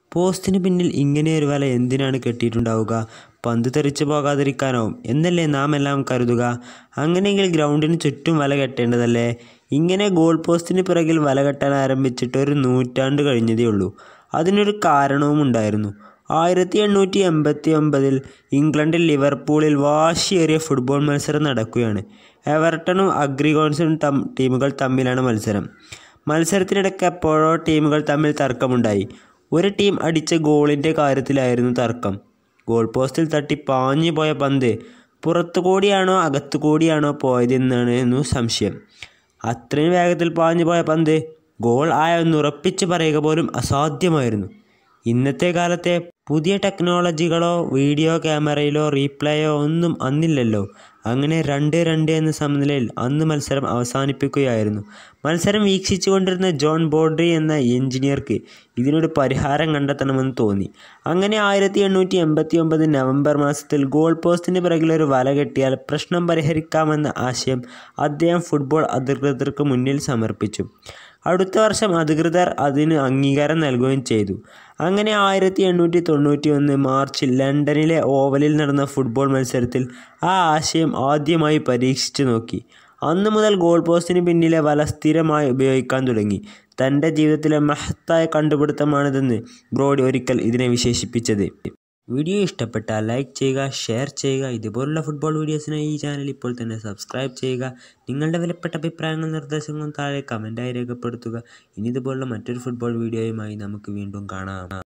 പോസ്റ്റിന് പിന്നിൽ ഇങ്ങനെയൊരു വല എന്തിനാണ് കെട്ടിയിട്ടുണ്ടാവുക പന്ത് തെറിച്ചു പോകാതിരിക്കാനാവും എന്നല്ലേ നാം എല്ലാം കരുതുക അങ്ങനെയെങ്കിൽ ഗ്രൗണ്ടിന് ചുറ്റും വല കെട്ടേണ്ടതല്ലേ ഇങ്ങനെ ഗോൾ പോസ്റ്റിന് പിറകിൽ വല കെട്ടാൻ ആരംഭിച്ചിട്ട് ഒരു നൂറ്റാണ്ട് കഴിഞ്ഞതേ ഉള്ളൂ അതിനൊരു കാരണവും ഉണ്ടായിരുന്നു ആയിരത്തി എണ്ണൂറ്റി എൺപത്തി ഒമ്പതിൽ ഇംഗ്ലണ്ടിൽ ലിവർപൂളിൽ വാശിയേറിയ ഫുട്ബോൾ മത്സരം നടക്കുകയാണ് എവർട്ടണും അഗ്രിഗോൺസും തം ടീമുകൾ തമ്മിലാണ് മത്സരം മത്സരത്തിനിടയ്ക്ക് എപ്പോഴോ ടീമുകൾ തമ്മിൽ തർക്കമുണ്ടായി ഒരു ടീം അടിച്ച ഗോളിൻ്റെ കാര്യത്തിലായിരുന്നു തർക്കം ഗോൾ പോസ്റ്റിൽ തട്ടി പാഞ്ഞു പോയ പന്ത് പുറത്തു കൂടിയാണോ അകത്തു കൂടിയാണോ പോയതെന്നാണ് സംശയം അത്രയും വേഗത്തിൽ പാഞ്ഞു പോയ പന്ത് ഗോൾ ആയെന്ന് ഉറപ്പിച്ച് പറയുക പോലും അസാധ്യമായിരുന്നു ഇന്നത്തെ കാലത്തെ പുതിയ ടെക്നോളജികളോ വീഡിയോ ക്യാമറയിലോ റീപ്ലേയോ ഒന്നും അന്നില്ലല്ലോ അങ്ങനെ രണ്ട് രണ്ട് എന്ന സമനിലയിൽ അന്ന് മത്സരം അവസാനിപ്പിക്കുകയായിരുന്നു മത്സരം വീക്ഷിച്ചു കൊണ്ടിരുന്ന ജോൺ ബോഡ്രി എന്ന എഞ്ചിനീയർക്ക് ഇതിനൊരു പരിഹാരം കണ്ടെത്തണമെന്ന് തോന്നി അങ്ങനെ ആയിരത്തി എണ്ണൂറ്റി എൺപത്തി ഒമ്പത് നവംബർ മാസത്തിൽ ഗോൾ പോസ്റ്റിന് പിറകിലൊരു വല കെട്ടിയാൽ പ്രശ്നം പരിഹരിക്കാമെന്ന ആശയം അദ്ദേഹം ഫുട്ബോൾ അധികൃതർക്ക് മുന്നിൽ സമർപ്പിച്ചു അടുത്ത വർഷം അധികൃതർ അതിന് അംഗീകാരം നൽകുകയും ചെയ്തു അങ്ങനെ ആയിരത്തി എണ്ണൂറ്റി തൊണ്ണൂറ്റി ഒന്ന് മാർച്ചിൽ ലണ്ടനിലെ ഓവലിൽ നടന്ന ഫുട്ബോൾ മത്സരത്തിൽ ആ ആശയം ആദ്യമായി പരീക്ഷിച്ചു നോക്കി അന്നു മുതൽ ഗോൾ പോസ്റ്റിന് പിന്നിലെ വല സ്ഥിരമായി ഉപയോഗിക്കാൻ തുടങ്ങി തൻ്റെ ജീവിതത്തിലെ മഹത്തായ കണ്ടുപിടുത്തമാണിതെന്ന് ബ്രോഡി ഒരിക്കൽ ഇതിനെ വിശേഷിപ്പിച്ചത് വീഡിയോ ഇഷ്ടപ്പെട്ടാൽ ലൈക്ക് ചെയ്യുക ഷെയർ ചെയ്യുക ഇതുപോലുള്ള ഫുട്ബോൾ വീഡിയോസിനായി ഈ ചാനൽ ഇപ്പോൾ തന്നെ സബ്സ്ക്രൈബ് ചെയ്യുക നിങ്ങളുടെ വിലപ്പെട്ട അഭിപ്രായങ്ങളും നിർദ്ദേശങ്ങളും താഴെ കമൻറ്റായി രേഖപ്പെടുത്തുക ഇനി ഇതുപോലുള്ള മറ്റൊരു ഫുട്ബോൾ വീഡിയോയുമായി നമുക്ക് വീണ്ടും കാണാം